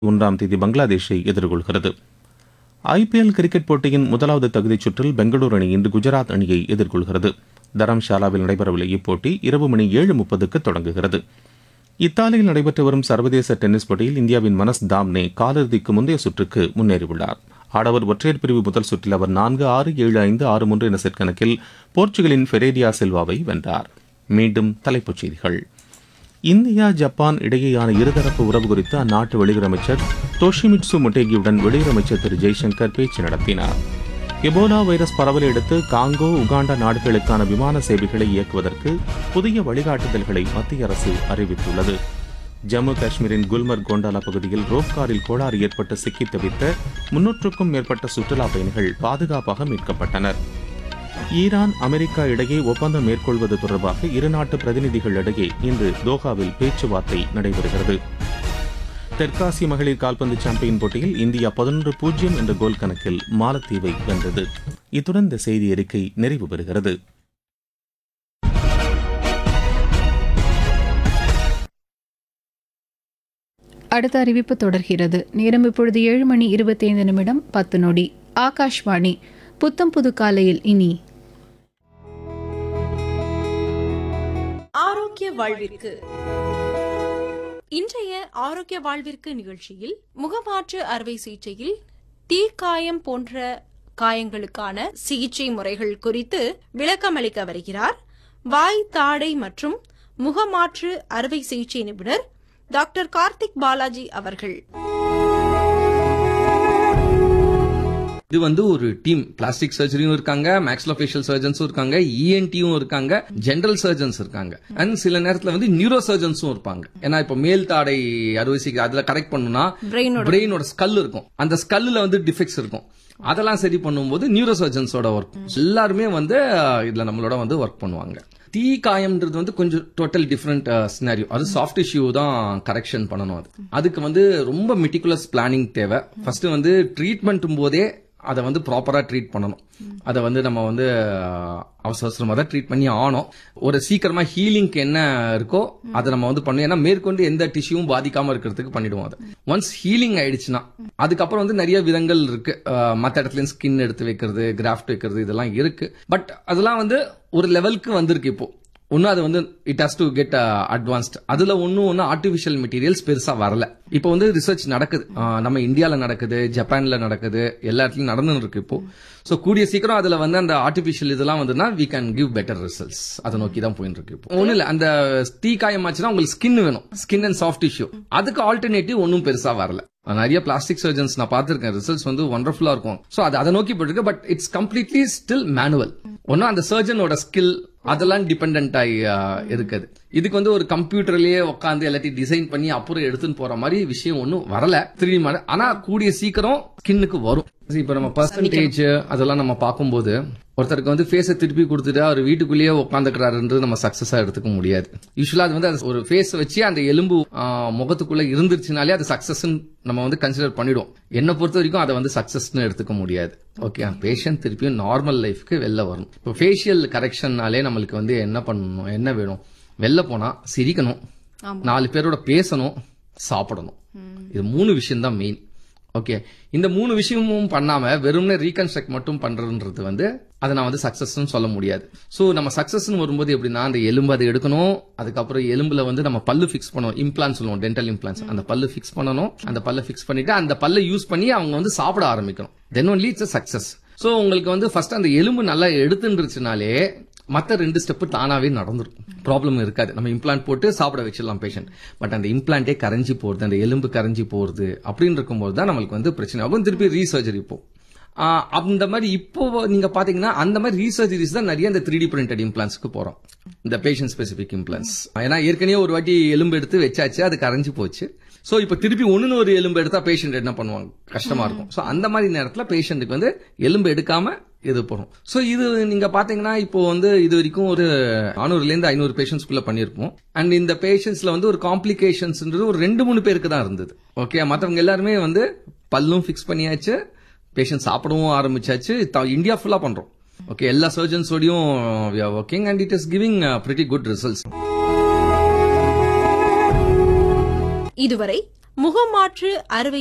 ஒன்றாம் தேதி பங்களாதேஷை எதிர்கொள்கிறது ஐபிஎல் கிரிக்கெட் போட்டியின் முதலாவது தகுதிச் சுற்றில் பெங்களூரு அணி இன்று குஜராத் அணியை எதிர்கொள்கிறது தரம்ஷாலாவில் நடைபெறவுள்ள இப்போட்டி இரவு மணி ஏழு முப்பதுக்கு தொடங்குகிறது இத்தாலியில் நடைபெற்று வரும் சர்வதேச டென்னிஸ் போட்டியில் இந்தியாவின் மனஸ் தாம்னே காலிறுதிக்கு முந்தைய சுற்றுக்கு முன்னேறியுள்ளார் ஆடவர் ஒற்றையர் பிரிவு முதல் சுற்றில் அவர் நான்கு ஆறு ஏழு ஐந்து ஆறு மூன்று என செட் கணக்கில் போர்ச்சுகலின் ஃபெரேரியா சில்வாவை வென்றார் மீண்டும் தலைப்புச் செய்திகள் இந்தியா ஜப்பான் இடையேயான இருதரப்பு உறவு குறித்து அந்நாட்டு வெளியுறவு அமைச்சர் தோஷிமிட்சு மொட்டேகியுடன் வெளியுறவு அமைச்சர் திரு ஜெய்சங்கர் பேச்சு நடத்தினார் எபோலா வைரஸ் பரவலை அடுத்து காங்கோ உகாண்டா நாடுகளுக்கான விமான சேவைகளை இயக்குவதற்கு புதிய வழிகாட்டுதல்களை மத்திய அரசு அறிவித்துள்ளது ஜம்மு காஷ்மீரின் குல்மர்க் கோண்டாலா பகுதியில் ரோப் காரில் கோளாறு ஏற்பட்டு சிக்கித் தவித்த முன்னூற்றுக்கும் மேற்பட்ட சுற்றுலா பயணிகள் பாதுகாப்பாக மீட்கப்பட்டனர் ஈரான் அமெரிக்கா இடையே ஒப்பந்தம் மேற்கொள்வது தொடர்பாக இருநாட்டு பிரதிநிதிகளிடையே இன்று தோஹாவில் பேச்சுவார்த்தை நடைபெறுகிறது தெற்காசிய மகளிர் கால்பந்து சாம்பியன் போட்டியில் இந்தியா பதினொன்று பூஜ்ஜியம் என்ற கோல் கணக்கில் மாலத்தீவை வென்றது இத்துடன் இந்த செய்தி அறிக்கை நிறைவு பெறுகிறது அடுத்த அறிவிப்பு தொடர்கிறது நேரம் இப்பொழுது ஏழு மணி இருபத்தைந்து நிமிடம் பத்து நொடி ஆகாஷ்வாணி புத்தம் புது காலையில் இனி ஆரோக்கிய வாழ்விற்கு இன்றைய ஆரோக்கிய வாழ்விற்கு நிகழ்ச்சியில் முகமாற்று அறுவை சிகிச்சையில் தீக்காயம் போன்ற காயங்களுக்கான சிகிச்சை முறைகள் குறித்து விளக்கமளிக்க வருகிறார் வாய் தாடை மற்றும் முகமாற்று அறுவை சிகிச்சை நிபுணர் டாக்டர் கார்த்திக் பாலாஜி அவர்கள் இது வந்து ஒரு டீம் பிளாஸ்டிக் சர்ஜரியும் இருக்காங்க மேக்ஸ்லோஃபேஷியல் சர்ஜன்ஸும் இருக்காங்க இஎன்டியும் இருக்காங்க ஜெனரல் சர்ஜன்ஸ் இருக்காங்க அண்ட் சில நேரத்துல வந்து நியூரோ சர்ஜன்ஸும் இருப்பாங்க ஏன்னா இப்ப மேல் தாடை அறுவை சிகிச்சை அதுல கரெக்ட் பண்ணணும்னா Brain-ஓட. பிரெயினோட ஸ்கல் இருக்கும் அந்த ஸ்கல்லுல வந்து டிஃபெக்ட்ஸ் இருக்கும் அதெல்லாம் சரி பண்ணும்போது நியூரோ சர்ஜன்ஸோட ஒர்க் எல்லாருமே வந்து அஹ், இதுல நம்மளோட வந்து ஒர்க் பண்ணுவாங்க தீ காயம்ன்றது வந்து கொஞ்சம் டோட்டல் டிஃப்ரெண்ட் சினாரியோ அது சாஃப்ட் டிஷ்யூ தான் கரெக்ஷன் பண்ணணும் அது அதுக்கு வந்து ரொம்ப மெட்டிகுலஸ் பிளானிங் தேவை ஃபர்ஸ்ட் வந்து ட்ரீட்மெண்ட் போதே அதை வந்து ப்ராப்பரா ட்ரீட் பண்ணணும் அதை வந்து நம்ம வந்து அஹ், அவசர அவசரமா தான் ட்ரீட் பண்ணி ஆனோம் ஒரு சீக்கிரமா ஹீலிங்க்கு என்ன இருக்கோ அதை நம்ம வந்து பண்ணுவோம் ஏன்னா மேற்கொண்டு எந்த டிஷ்யூவும் பாதிக்காம இருக்கிறதுக்கு பண்ணிடுவோம் அதை ஒன்ஸ் ஹீலிங் ஆயிடுச்சுன்னா அதுக்கப்புறம் வந்து நிறைய விதங்கள் இருக்கு அஹ், மத்த இடத்துல ஸ்கின் எடுத்து வைக்கிறது கிராஃப்ட் வைக்கிறது இதெல்லாம் இருக்கு பட் அதெல்லாம் வந்து ஒரு லெவலுக்கு வந்திருக்கு இப்போ ஒன்னும் அது வந்து it has to get advanced அதுல ஒன்னும் ஒன்னும் ஆர்டிபிஷியல் மெட்டீரியல்ஸ் பெருசா வரல இப்போ வந்து ரிசர்ச் நடக்குது ஆஹ் நம்ம இந்தியால நடக்குது ஜப்பான்ல நடக்குது எல்லா இடத்துலயும் நடந்துன்னு இருக்கு இப்போ சோ கூடிய சீக்கிரம் அதுல வந்து அந்த ஆர்டிபிஷியல் இதெல்லாம் வந்துன்னா we can give better results அதை நோக்கி தான் போயிட்டு இருக்கு இப்போ ஒண்ணு இல்ல அந்த தீ காயம் ஆச்சுன்னா உங்களுக்கு ஸ்கின் வேணும் ஸ்கின் அண்ட் சாஃப்ட் டிஷ்யூ அதுக்கு ஆல்டர்னேட்டிவ் ஒன்னும் பெருசா வரல நிறைய பிளாஸ்டிக் சர்ஜன்ஸ் நான் பார்த்திருக்கேன் ரிசல்ட்ஸ் வந்து ஒண்டர்ஃபுல்லா இருக்கும் சோ அது அதை நோக்கி போயிருக்கு but it's completely still manual ஒன்னும் அந்த சர்ஜனோட ஸ்கில் அதெல்லாம் டிபெண்ட் ஆகி ஆஹ், இருக்குது இதுக்கு வந்து ஒரு கம்ப்யூட்டர்லயே உட்காந்து எல்லாத்தையும் டிசைன் பண்ணி அப்புறம் எடுத்துன்னு போற மாதிரி விஷயம் ஒன்றும் வரல த்ரீ ஆனா கூடிய சீக்கிரம் ஸ்கின்னுக்கு வரும் இப்ப நம்ம பர்சன்டேஜ் அதெல்லாம் நம்ம பார்க்கும்போது ஒருத்தருக்கு வந்து ஃபேஸை திருப்பி கொடுத்துட்டு அவர் வீட்டுக்குள்ளேயே உட்காந்துக்கிறாருன்றது நம்ம சக்சஸா எடுத்துக்க முடியாது யூஸ்வலா அது வந்து அது ஒரு ஃபேஸ் வச்சு அந்த எலும்பு ஆஹ், முகத்துக்குள்ள இருந்துருச்சுனாலே அது சக்சஸ் நம்ம வந்து கன்சிடர் பண்ணிடுவோம் என்னை பொறுத்த வரைக்கும் அதை வந்து சக்சஸ்னு எடுத்துக்க முடியாது ஓகே பேஷண்ட் திருப்பியும் நார்மல் லைஃப்க்கு வெளில வரணும் இப்போ ஃபேஷியல் கரெக்ஷன்னாலே நம்மளுக்கு வந்து என்ன பண்ணணும் என்ன வேணும் வெளில போனா சிரிக்கணும் நாலு பேரோட பேசணும் சாப்பிடணும் இது மூணு விஷயம் தான் மெயின் ஓகே இந்த மூணு விஷயமும் பண்ணாம வெறும்னே ரீகன்ஸ்ட்ரக்ட் மட்டும் பண்றதுன்றது வந்து அதை நான் வந்து சக்சஸ்னு சொல்ல முடியாது சோ நம்ம சக்சஸ்னு வரும்போது எப்படின்னா அந்த எலும்பு அதை எடுக்கணும் அதுக்கப்புறம் எலும்புல வந்து நம்ம பல்லு ஃபிக்ஸ் பண்ணணும் இம்ப்ளான்ஸ் சொல்லுவோம் டென்டல் இம்ப்ளான்ஸ் அந்த பல்லு ஃபிக்ஸ் பண்ணணும் அந்த பல்ல ஃபிக்ஸ் பண்ணிட்டு அந்த பல்ல யூஸ் பண்ணி அவங்க வந்து சாப்பிட ஆரம்பிக்கணும் then only it's success so உங்களுக்கு வந்து ஃபர்ஸ்ட் அந்த எலும்பு நல்லா எடுத்துருச்சுனாலே மத்த ரெண்டு ஸ்டெப் தானாவே நடந்துரும் ப்ராப்ளம் இருக்காது நம்ம இம்ப்ளான்ட் போட்டு சாப்பிட வச்சிடலாம் பேஷண்ட் பட் அந்த இம்ப்ளான்ட்டே கரைஞ்சி போறது அந்த எலும்பு கரைஞ்சி போறது அப்படின்னு இருக்கும்போது தான் நம்மளுக்கு வந்து பிரச்சனை ஆகும் திருப்பி ரீசர்ஜரி இப்போ ஆஹ் அந்த மாதிரி இப்போ நீங்க பாத்தீங்கன்னா அந்த மாதிரி ரீசர்ஜரிஸ் தான் நிறைய இந்த த்ரீ டி பிரிண்டட் இம்ப்ளான்ஸ்க்கு போறோம் இந்த பேஷண்ட் ஸ்பெசிபிக் இம்ப்ளான்ஸ் ஏன்னா ஏற்கனவே ஒரு வாட்டி எலும்பு எடுத்து வச்சாச்சு அது கரைஞ்சு போச்சு சோ இப்ப திருப்பி ஒண்ணுன்னு ஒரு எலும்பு எடுத்தா பேஷண்ட் என்ன பண்ணுவாங்க கஷ்டமா இருக்கும் சோ அந்த மாதிரி நேரத்துல பேஷண்ட்டுக்கு வந்து எலும்பு எடுக்காம இது போறோம் சோ இது நீங்க பாத்தீங்கன்னா இப்போ வந்து இது வரைக்கும் ஒரு நானூறுல இருந்து ஐநூறு பேஷண்ட்ஸ்குள்ள பண்ணிருப்போம் அண்ட் இந்த பேஷண்ட்ஸ்ல வந்து ஒரு காம்ப்ளிகேஷன்ஸ்ன்றது ஒரு ரெண்டு மூணு பேருக்கு தான் இருந்தது ஓகே மத்தவங்க எல்லாருமே வந்து பல்லும் ஃபிக்ஸ் பண்ணியாச்சு பேஷண்ட் சாப்பிடவும் ஆரம்பிச்சாச்சு த- இந்தியா ஃபுல்லா பண்றோம் ஓகே எல்லா சர்ஜன்ஸோடையும் working and it is giving pretty good results இதுவரை முகமாற்று அறுவை